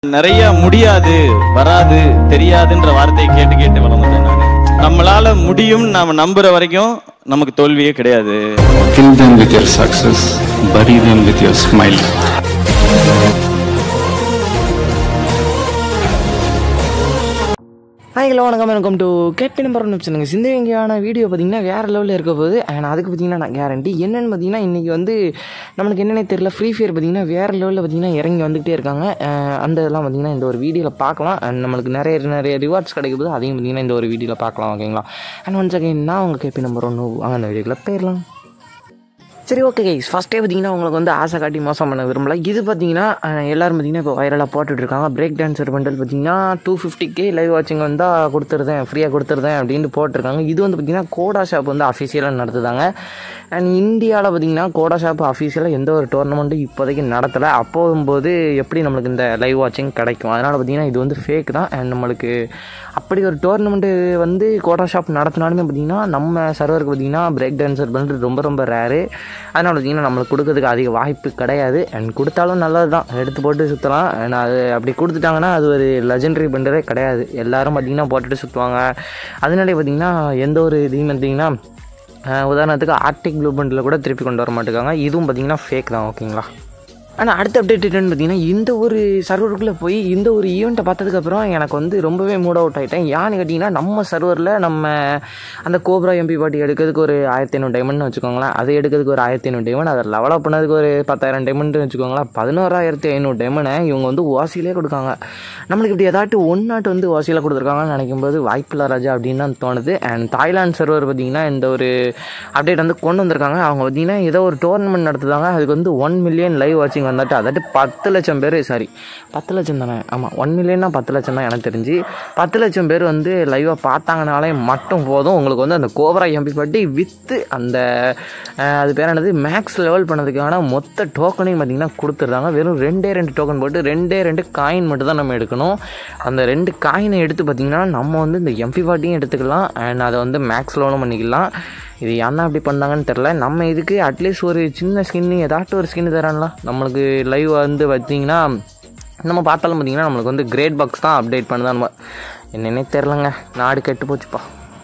நிறைய முடியாது வராது தெரியாதுன்ற வார்த்தையை கேட்டு கேட்டு வளர்ந்தேன் நான் நம்மளால முடியும் நாம நம்புற வரைக்கும் நமக்கு தோல்வியே கிடையாது Kill them with your success, bury them with your smile. Hi hello வணக்கம் வெல்கம் டு கேபி நம்பர் ஒன்று சொல்லுங்க சிந்தவிங்கான வீடியோ பார்த்தீங்கன்னா வேறு லெவலில் இருக்க போகுது அண்ட் அதுக்கு பார்த்தீங்கன்னா நான் கேரண்டி என்னென்னு பார்த்தீங்கன்னா இன்றைக்கி வந்து நம்மளுக்கு என்னென்ன தெரியல ஃப்ரீ ஃபயர் பார்த்தீங்கன்னா வேறு லெவலில் பார்த்தீங்கன்னா இறங்கி வந்துகிட்டே இருக்காங்க அஹ் அந்த இதெல்லாம் பார்த்தீங்கன்னா இந்த ஒரு வீடியோவில் பார்க்கலாம் அண்ட் நம்மளுக்கு நிறைய நிறைய ரிவார்ட்ஸ் கிடைக்க போது அதையும் பார்த்தீங்கன்னா இந்த ஒரு வீடியோவில் பார்க்கலாம் ஓகேங்களா அண்ட் ஒன்ஸ் அகைன் நான் உங்கள் கேபி நம்பர் ஒன்று வாங்க அந்த வீடியோக்குள்ள போயிடலாம் சரி ஓகே கைஸ் ஃபஸ்ட்டே பார்த்தீங்கன்னா உங்களுக்கு வந்து ஆசை காட்டி மோசம் பண்ண விரும்பல இது பார்த்தீங்கன்னா அஹ், எல்லாரும் பார்த்தீங்கன்னா இப்போ வைரலாக போட்டுட்டு இருக்காங்க பிரேக் டான்ஸர் பண்டல் பார்த்தீங்கன்னா டூ ஃபிஃப்டிக்கு லைவ் வாட்சிங் வந்தால் கொடுத்துருதேன் ஃப்ரீயாக கொடுத்துருதேன் அப்படின்ட்டு போட்டிருக்காங்க இது வந்து பார்த்தீங்கன்னா கோடா ஷாப் வந்து அஃபிஷியலாக நடத்துதாங்க அண்ட் இந்தியாவில் பார்த்தீங்கன்னா கோடா ஷாப் அஃபிஷியலாக எந்த ஒரு டோர்னமெண்ட்டும் இப்போதைக்கு நடத்தலை அப்போகும்போது எப்படி நம்மளுக்கு இந்த லைவ் வாட்சிங் கிடைக்கும் அதனால் பார்த்தீங்கன்னா இது வந்து ஃபேக் தான் அண்ட் நம்மளுக்கு அப்படி ஒரு டோர்னமெண்ட்டு வந்து கோடா ஷாப் நடத்தினாலுமே பார்த்தீங்கன்னா நம்ம சர்வருக்கு பார்த்தீங்கன்னா பிரேக் டான்ஸர் பண்ணுறது ரொம்ப ரொம்ப ரேரு அதனால் பார்த்தீங்கன்னா நம்மளுக்கு கொடுக்கறதுக்கு அதிக வாய்ப்பு கிடையாது அண்ட் கொடுத்தாலும் நல்லது தான் எடுத்து போட்டு சுற்றலாம் அண்ட் அது அப்படி கொடுத்துட்டாங்கன்னா அது ஒரு லெஜெண்டரி பண்டரே கிடையாது எல்லாரும் பார்த்தீங்கன்னா போட்டுட்டு சுற்றுவாங்க அதனாலே பார்த்தீங்கன்னா எந்த ஒரு இதையும் பார்த்தீங்கன்னா அஹ், உதாரணத்துக்கு ஆர்டிக் ப்ளூ பண்டில் கூட திருப்பி கொண்டு வர மாட்டேங்காங்க இதுவும் பார்த்தீங்கன்னா ஃபேக் தான் ஓகேங்களா ஆனால் அடுத்த அப்டேட் என்னன்னு பார்த்தீங்கன்னா இந்த ஒரு சர்வருக்குள்ளே போய் இந்த ஒரு ஈவெண்ட்டை பார்த்ததுக்கப்புறம் எனக்கு வந்து ரொம்பவே மூட் அவுட் ஆகிட்டேன் ஏன்னு கேட்டிங்கன்னா நம்ம சர்வரில் நம்ம அந்த கோப்ரா எம்பி பாட்டி எடுக்கிறதுக்கு ஒரு ஆயிரத்தி ஐநூறு டைமண்ட்னு வச்சுக்கோங்களேன் அதை எடுக்கிறதுக்கு ஒரு ஆயிரத்தி ஐநூறு டைமண்ட் அதை லெவலப் பண்ணதுக்கு ஒரு பத்தாயிரம் டைமண்ட்னு வச்சுக்கோங்களேன் பதினோராயிரத்தி ஐநூறு டைமண்டை இவங்க வந்து வாசியிலே கொடுக்காங்க நம்மளுக்கு இப்படி ஏதாட்டும் ஒன் நாட் வந்து வாசியில் கொடுத்துருக்காங்கன்னு நினைக்கும் போது வாய்ப்பில்ல ராஜா அப்படின்னு தான் தோணுது அண்ட் தாய்லாந்து சர்வர் பார்த்தீங்கன்னா இந்த ஒரு அப்டேட் வந்து கொண்டு வந்திருக்காங்க அவங்க பார்த்தீங்கன்னா ஏதோ ஒரு டோர்னமெண்ட் நடத்துதாங்க அதுக்கு வந்து ஒன் மில்லியன் லைவ் வாட்சிங் வந்துட்டு அதாட்டு பத்து லட்சம் பேர் சாரி பத்து லட்சம் தானே ஆமாம் ஒன் மில்லியன்னா பத்து லட்சம் தான் எனக்கு தெரிஞ்சு பத்து லட்சம் பேர் வந்து லைவாக பார்த்தாங்கனாலே மட்டும் போதும் உங்களுக்கு வந்து அந்த கோபரா எம்பி பட்டி வித்து அந்த அஹ், அது பேர் என்னது மேக்ஸ் லெவல் பண்ணதுக்கான மொத்த டோக்கனையும் பார்த்தீங்கன்னா கொடுத்துருந்தாங்க வெறும் ரெண்டே ரெண்டு டோக்கன் போட்டு ரெண்டே ரெண்டு காயின் மட்டும் தான் நம்ம எடுக்கணும் அந்த ரெண்டு காயினை எடுத்து பார்த்தீங்கன்னா நம்ம வந்து இந்த எம்பி பாட்டியும் எடுத்துக்கலாம் அண்ட் அதை வந்து மேக்ஸ் லோனும் பண்ணிக்கலாம் இது ஏன்னா அப்படி பண்ணாங்கன்னு தெரில நம்ம இதுக்கு அட்லீஸ்ட் ஒரு சின்ன ஸ்கின்னு ஏதாட்டும் ஒரு ஸ்கின்னு தரான்லாம் நம்மளுக்கு லைவ் வந்து பார்த்தீங்கன்னா நம்ம பார்த்தாலும் பார்த்தீங்கன்னா நம்மளுக்கு வந்து கிரேட் பாக்ஸ் தான் அப்டேட் பண்ணுதான் நம்ம என்னன்னே தெரிலங்க நாடு கெட்டு போச்சுப்பா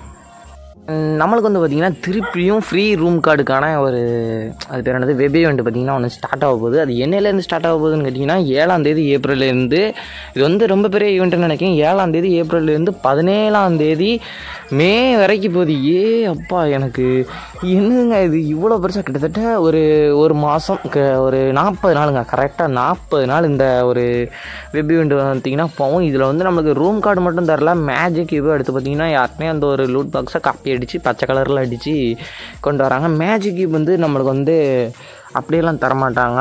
உம், நம்மளுக்கு வந்து பார்த்திங்கன்னா திருப்பியும் ஃப்ரீ ரூம் கார்டுக்கான ஒரு அது பேர் என்னது வெப் ஈவெண்ட் பார்த்திங்கன்னா ஒன்று ஸ்டார்ட் ஆக போகுது அது என்னையிலேருந்து ஸ்டார்ட் ஆக போகுதுன்னு கேட்டிங்கன்னா ஏழாம் தேதி ஏப்ரல்லேருந்து இது வந்து ரொம்ப பெரிய ஈவெண்ட்னு நினைக்கிறேன் ஏழாம் தேதி ஏப்ரல்லேருந்து பதினேழாம் தேதி மே வரைக்கும் போகுது ஏ அப்பா எனக்கு என்னங்க இது இவ்வளோ பெருசாக கிட்டத்தட்ட ஒரு ஒரு மாதம் ஒரு நாற்பது நாளுங்க கரெக்டாக நாற்பது நாள் இந்த ஒரு வெப் ஈவெண்ட் பார்த்தீங்கன்னா போவோம் இதில் வந்து நம்மளுக்கு ரூம் கார்டு மட்டும் தரல மேஜிக் இவோ எடுத்து பார்த்தீங்கன்னா யாருமே அந்த ஒரு லூட் பாக்ஸை காப்பி அடித்து பச்சை கலரில் அடித்து கொண்டு வராங்க மேஜிக் கியூப் வந்து நம்மளுக்கு வந்து அப்படியெல்லாம் தரமாட்டாங்க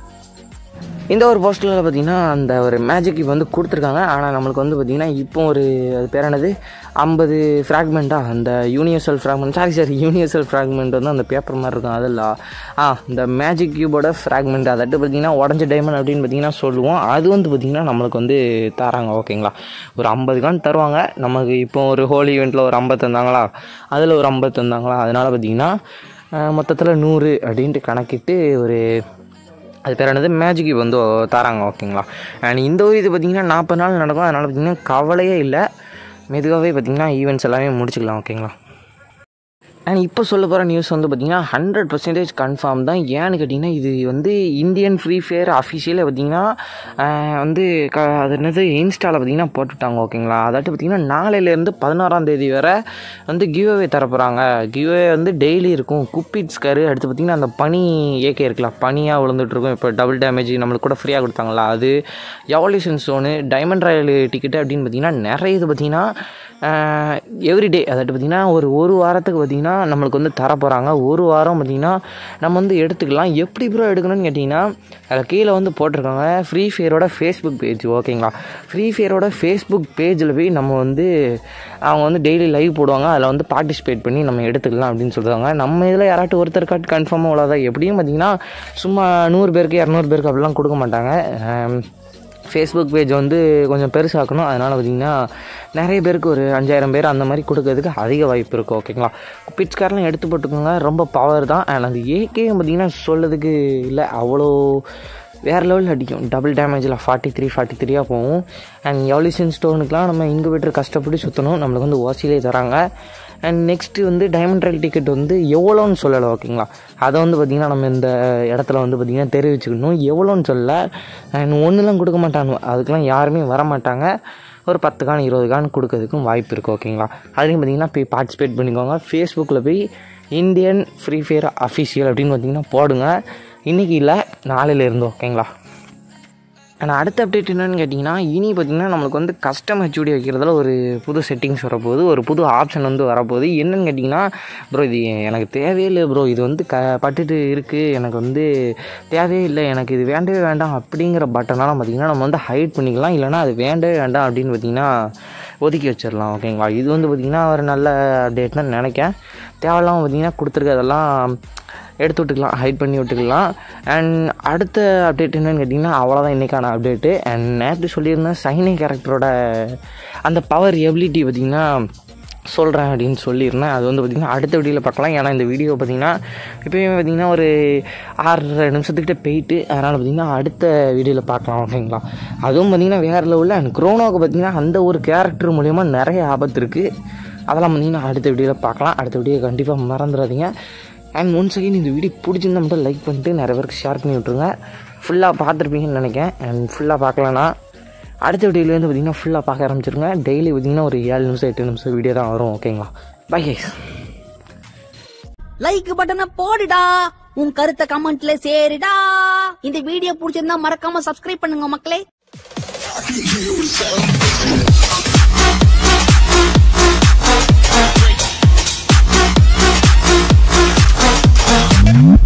இந்த ஒரு போஸ்டரில் பார்த்தீங்கன்னா அந்த ஒரு மேஜிக் இப்போ வந்து கொடுத்துருக்காங்க ஆனால் நம்மளுக்கு வந்து பார்த்திங்கன்னா இப்போ ஒரு அது பேர் என்னது ஐம்பது ஃப்ராக்மெண்ட்டாக அந்த universal fragment sorry sorry universal fragment வந்து அந்த பேப்பர் மாதிரி இருக்கும் அதில் ஆ இந்த மேஜிக் கியூபோட ஃப்ராக்மெண்ட் அதட்டு பார்த்திங்கன்னா உடஞ்ச டைமண்ட் அப்படின்னு பார்த்தீங்கன்னா சொல்லுவோம் அது வந்து பார்த்திங்கன்னா நம்மளுக்கு வந்து தராங்க ஓகேங்களா ஒரு ஐம்பது கான் தருவாங்க நமக்கு இப்போ ஒரு ஹோலி ஈவெண்ட்டில் ஒரு ஐம்பது தந்தாங்களா அதில் ஒரு ஐம்பது தந்தாங்களா அதனால் பார்த்திங்கன்னா மொத்தத்தில் நூறு அப்படின்ட்டு கணக்கிட்டு ஒரு அது பேர் என்னது மேஜிக் வந்து தராங்க ஓகேங்களா அண்ட் இந்த ஒரு இது பார்த்திங்கன்னா நாற்பது நாள் நடக்கும் அதனால் பார்த்திங்கன்னா கவலையே இல்லை மெதுவாகவே பார்த்திங்கன்னா ஈவெண்ட்ஸ் எல்லாமே முடிச்சுக்கலாம் ஓகேங்களா அண்ட் இப்போ சொல்ல போகிற நியூஸ் வந்து பார்த்திங்கன்னா ஹண்ட்ரட் பர்சன்டேஜ் கன்ஃபார்ம் தான் ஏன்னு கேட்டிங்கன்னா இது வந்து இந்தியன் ஃப்ரீ ஃபயர் அஃபிஷியலில் பார்த்திங்கன்னா ஆஹ், வந்து க அது என்னது இன்ஸ்டாவில் பார்த்திங்கன்னா போட்டுவிட்டாங்க ஓகேங்களா அதாட்டு பார்த்திங்கன்னா நாளையிலேருந்து பதினாறாம் தேதி வரை வந்து கிவ்அவே தரப்போகிறாங்க கிவ்அவே வந்து டெய்லி இருக்கும் குப்பிட் ஸ்கரு அடுத்து பார்த்திங்கன்னா அந்த பனி ஏகே இருக்கலாம் பனியாக விழுந்துட்டுருக்கும் இப்போ டபுள் டேமேஜ் நம்மளுக்கு கூட ஃப்ரீயாக கொடுத்தாங்களா அது எவல்யூஷன் சோனு டைமண்ட் ராயல் டிக்கெட்டு அப்படின்னு பார்த்திங்கன்னா நிறைய இது பார்த்திங்கன்னா எவ்ரிடே அதாட்டு பார்த்திங்கன்னா ஒரு ஒரு வாரத்துக்கு பார்த்திங்கன்னா நம்மளுக்கு வந்து தர போகிறாங்க ஒரு வாரம் பார்த்திங்கன்னா நம்ம வந்து எடுத்துக்கலாம் எப்படி ப்ரோ எடுக்கணும்னு கேட்டிங்கன்னா அதில் கீழே வந்து போட்டிருக்காங்க ஃப்ரீ ஃபயரோட ஃபேஸ்புக் பேஜ் ஓகேங்களா ஃப்ரீ ஃபயரோட ஃபேஸ்புக் பேஜில் போய் நம்ம வந்து அவங்க வந்து டெய்லி லைவ் போடுவாங்க அதில் வந்து பார்ட்டிசிபேட் பண்ணி நம்ம எடுத்துக்கலாம் அப்படின்னு சொல்கிறாங்க நம்ம இதில் யாராட்டும் ஒருத்தர் காட்டு கன்ஃபார்மாக உள்ளதா எப்படியும் பார்த்திங்கன்னா சும்மா நூறு பேருக்கு இரநூறு பேருக்கு அப்படிலாம் கொடுக்க மாட்டாங்க ஆம், ஃபேஸ்புக் பேஜ் வந்து கொஞ்சம் பெருசாக்கணும் அதனால் பார்த்திங்கன்னா நிறைய பேருக்கு ஒரு அஞ்சாயிரம் பேர் அந்த மாதிரி கொடுக்கறதுக்கு அதிக வாய்ப்பு இருக்குது ஓகேங்களா பிட்ஸ்காரெலாம் எடுத்து போட்டுக்கோங்க ரொம்ப பவர் தான் அண்ட் அந்த ஏகே பார்த்திங்கன்னா சொல்லதுக்கு இல்லை அவ்வளோ வேறு லெவலில் அடிக்கும் டபுள் டேமேஜில் ஃபார்ட்டி த்ரீ ஃபார்ட்டி த்ரீயாக போகும் அண்ட் எவலிசன் ஸ்டோனுக்குலாம் நம்ம இங்கே விட்டு கஷ்டப்பட்டு சுற்றணும் நம்மளுக்கு வந்து ஓசிலே தராங்க அண்ட் நெக்ஸ்ட்டு வந்து டைமண்ட் ரயில் டிக்கெட் வந்து எவ்வளோன்னு சொல்லலை ஓகேங்களா அதை வந்து பார்த்திங்கன்னா நம்ம இந்த இடத்துல வந்து பார்த்திங்கன்னா தெரிவிச்சுக்கணும் எவ்வளோன்னு சொல்லலை அண்ட் ஒன்றுலாம் கொடுக்க மாட்டாங்க அதுக்கெலாம் யாருமே வர மாட்டாங்க ஒரு பத்து கான் இருபது கான் கொடுக்கறதுக்கும் வாய்ப்பு இருக்குது ஓகேங்களா அதுலேயும் பார்த்தீங்கன்னா போய் பார்ட்டிசிபேட் பண்ணிக்கோங்க ஃபேஸ்புக்கில் போய் இந்தியன் ஃப்ரீ ஃபயர் அஃபிஷியல் அப்படின்னு பார்த்தீங்கன்னா போடுங்க இன்றைக்கி இல்லை நாளையில இருந்து ஓகேங்களா ஆனால் அடுத்த அப்டேட் என்னன்னு கேட்டிங்கன்னா இனி பார்த்திங்கன்னா நம்மளுக்கு வந்து கஸ்டம் ஹெச்டி வைக்கிறதுல ஒரு புது செட்டிங்ஸ் வரப்போகுது ஒரு புது ஆப்ஷன் வந்து வரப்போகுது என்னன்னு கேட்டிங்கன்னா ப்ரோ இது எனக்கு தேவையே இல்லை ப்ரோ இது வந்து க பட்டுட்டு இருக்குது எனக்கு வந்து தேவையே இல்லை எனக்கு இது வேண்டவே வேண்டாம் அப்படிங்கிற பட்டனெல்லாம் பார்த்திங்கன்னா நம்ம வந்து ஹைட் பண்ணிக்கலாம் இல்லைனா அது வேண்டவே வேண்டாம் அப்படின்னு பார்த்திங்கன்னா ஒதுக்கி வச்சிடலாம் ஓகேங்களா இது வந்து பார்த்திங்கன்னா ஒரு நல்ல அப்டேட்னு நினைக்கிறேன் தேவையில்லாமல் பார்த்திங்கன்னா கொடுத்துருக்கதெல்லாம் எடுத்து விட்டுக்கலாம் ஹைட் பண்ணி விட்டுக்கலாம் அண்ட் அடுத்த அப்டேட் என்னன்னு கேட்டிங்கன்னா அவ்வளோதான் இன்றைக்கான அப்டேட்டு அண்ட் நேற்று சொல்லியிருந்தேன் சைனி கேரக்டரோட அந்த பவர் எபிலிட்டி பார்த்திங்கன்னா சொல்கிறேன் அப்படின்னு சொல்லியிருந்தேன் அது வந்து பார்த்திங்கன்னா அடுத்த வீடியோவில் பார்க்கலாம் ஏன்னா இந்த வீடியோ பார்த்திங்கன்னா இப்போயுமே பார்த்திங்கன்னா ஒரு ஆறரை நிமிஷத்துக்கிட்ட போயிட்டு அதனால் பார்த்திங்கன்னா அடுத்த வீடியோவில் பார்க்கலாம் ஓகேங்களா அதுவும் பார்த்திங்கன்னா வேறு லெவலில் அண்ட் குரோனோவுக்கு பார்த்திங்கன்னா அந்த ஒரு கேரக்டர் மூலிமா நிறைய ஆபத்து இருக்குது அதெல்லாம் பார்த்திங்கன்னா அடுத்த வீடியோவில் பார்க்கலாம் அடுத்த வீடியோ கண்டிப்பாக மறந்துடாதீங்க அண்ட் ஒன் செகண்ட் இந்த வீடியோ பிடிச்சிருந்தா மட்டும் லைக் பண்ணிட்டு நிறைய பேருக்கு ஷேர் பண்ணி விட்ருங்க ஃபுல்லாக பார்த்துருப்பீங்கன்னு நினைக்கிறேன் அண்ட் ஃபுல்லாக பார்க்கலனா அடுத்த வீடியோலேருந்து பார்த்தீங்கன்னா ஃபுல்லாக பார்க்க ஆரம்பிச்சிருங்க டெய்லி பார்த்தீங்கன்னா ஒரு ஏழு நிமிஷம் எட்டு நிமிஷம் வீடியோ தான் வரும் ஓகேங்களா பை கைஸ் லைக் பட்டனை போடுடா உன் கருத்தை கமெண்ட்ல சேருடா இந்த வீடியோ பிடிச்சிருந்தா மறக்காம சப்ஸ்கிரைப் பண்ணுங்க மக்களே Thank